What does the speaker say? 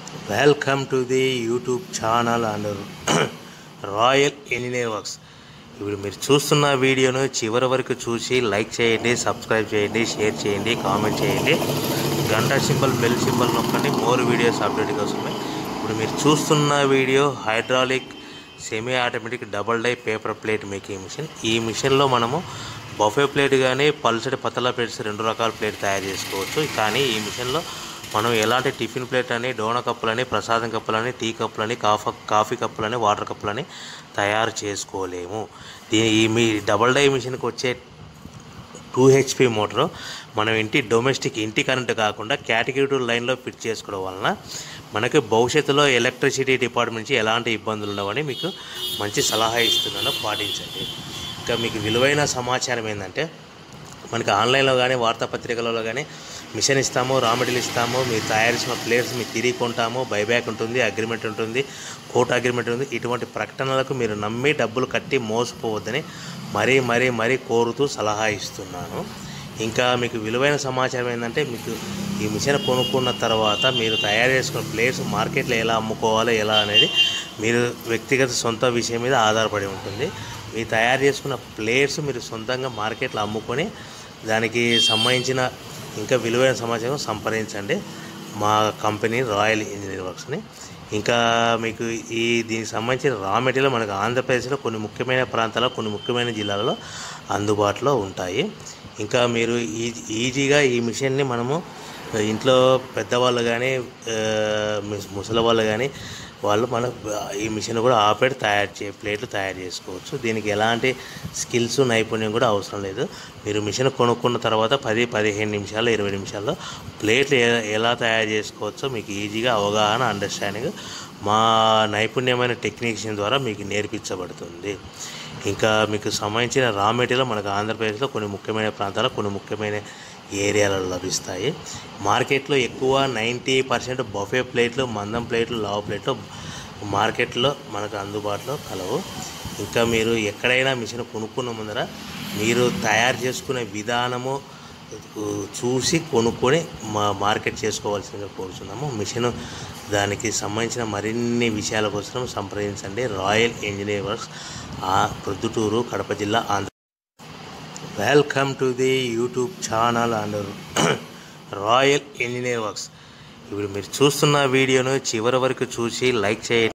welcome to the YouTube channel and royal engineer works ఇప్పుడు మీరు చూస్తున్న వీడియోను చివరి వరకు చూసి లైక్ చేయండి సబ్స్క్రైబ్ చేయండి షేర్ చేయండి కామెంట్ చేయండి గంట సింబల్ బెల్ సింబల్ నొక్కండి మోర్ వీడియోస్ అప్డేట్ కోసమే ఇప్పుడు మీరు చూస్తున్న video hydraulic semi automatic double die paper plate making machine ఈ మిషన్లో మనము బఫే ప్లేట్ కానీ పల్సటి పతలా ప్లేట్స్ రెండు రకాల ప్లేట్ తయారు చేసుకోవచ్చు కానీ ఈ మిషన్లో మనం ఎలాంటి టిఫిన్ ప్లేట్ అని డోన కప్పులని ప్రసాదం కప్పులని టీ కప్పులని కాఫీ కాఫీ కప్పులని వాటర్ కప్పులని తయారు చేసుకోలేము దీని ఈ మీ డబల్ డై మిషన్కి వచ్చే టూ హెచ్పి మోటారు మనం ఇంటి డొమెస్టిక్ ఇంటి కరెంట్ కాకుండా కేటగిరీ లైన్లో ఫిట్ చేసుకోవడం వలన మనకి భవిష్యత్తులో ఎలక్ట్రిసిటీ డిపార్ట్మెంట్ నుంచి ఎలాంటి ఇబ్బందులు ఉండవని మీకు మంచి సలహా ఇస్తున్నాను పాటించండి ఇంకా మీకు విలువైన సమాచారం ఏంటంటే మనకి ఆన్లైన్లో కానీ వార్తాపత్రికలలో కానీ మిషన్ ఇస్తాము రా మెటీరియల్ ఇస్తాము మీరు తయారు చేసిన ప్లేట్స్ మీరు తిరిగి కొంటాము బైబ్యాక్ ఉంటుంది అగ్రిమెంట్ ఉంటుంది కోర్టు అగ్రిమెంట్ ఉంది ఇటువంటి ప్రకటనలకు మీరు నమ్మి డబ్బులు కట్టి మోసపోవద్దని మరీ మరీ మరీ కోరుతూ సలహా ఇస్తున్నాను ఇంకా మీకు విలువైన సమాచారం ఏంటంటే మీకు ఈ మిషన్ కొనుక్కున్న తర్వాత మీరు తయారు చేసుకున్న ప్లేట్స్ మార్కెట్లో ఎలా అమ్ముకోవాలో ఎలా అనేది మీరు వ్యక్తిగత సొంత విషయం మీద ఆధారపడి ఉంటుంది మీరు తయారు చేసుకున్న ప్లేట్స్ మీరు సొంతంగా మార్కెట్లో అమ్ముకొని దానికి సంబంధించిన ఇంకా విలువైన సమాచారం సంప్రదించండి మా కంపెనీ రాయల్ ఇంజనీర్ వర్క్స్ని ఇంకా మీకు ఈ దీనికి సంబంధించిన రా మెటీరియల్ మనకు ఆంధ్రప్రదేశ్లో కొన్ని ముఖ్యమైన ప్రాంతాల్లో కొన్ని ముఖ్యమైన జిల్లాలలో అందుబాటులో ఉంటాయి ఇంకా మీరు ఈ ఈజీగా ఈ మిషన్ని మనము ఇంట్లో పెద్దవాళ్ళు కానీ ముసలి వాళ్ళు కానీ వాళ్ళు మన ఈ మిషన్ కూడా ఆపరేట్ తయారు చే ప్లేట్లు తయారు చేసుకోవచ్చు దీనికి ఎలాంటి స్కిల్స్ నైపుణ్యం కూడా అవసరం లేదు మీరు మిషన్ కొనుక్కున్న తర్వాత పది పదిహేను నిమిషాలు ఇరవై నిమిషాల్లో ప్లేట్లు ఏ- ఎలా తయారు చేసుకోవచ్చో మీకు ఈజీగా అవగాహన అండర్స్టాండింగ్ మా నైపుణ్యమైన టెక్నీషియన్ ద్వారా మీకు నేర్పించబడుతుంది ఇంకా మీకు సంబంధించిన రా మెటీరియల్ మనకు ఆంధ్రప్రదేశ్లో కొన్ని ముఖ్యమైన ప్రాంతాల్లో కొన్ని ముఖ్యమైన ఏరియాలలో లభిస్తాయి మార్కెట్లో ఎక్కువ నైంటీ పర్సెంట్ బఫే ప్లేట్లు మందం ప్లేట్లు లావ్ ప్లేట్లు మార్కెట్లో మనకు అందుబాటులో కలవు ఇంకా మీరు ఎక్కడైనా మిషన్ కొనుక్కున్న ముందర మీరు తయారు చేసుకునే విధానము ఉ, చూసి కొనుక్కొని మా మార్కెట్ చేసుకోవాల్సిందిగా కోరుతున్నాము మిషన్ దానికి సంబంధించిన మరిన్ని విషయాల కోసం సంప్రదించండి రాయల్ ఇంజనీర్ వర్క్స్ ఆ ప్రొద్దుటూరు కడప జిల్లా Andhra welcome to the YouTube channel and royal engineer works ఇప్పుడు మీరు చూస్తున్న వీడియోను చివరి వరకు చూసి లైక్ చేయండి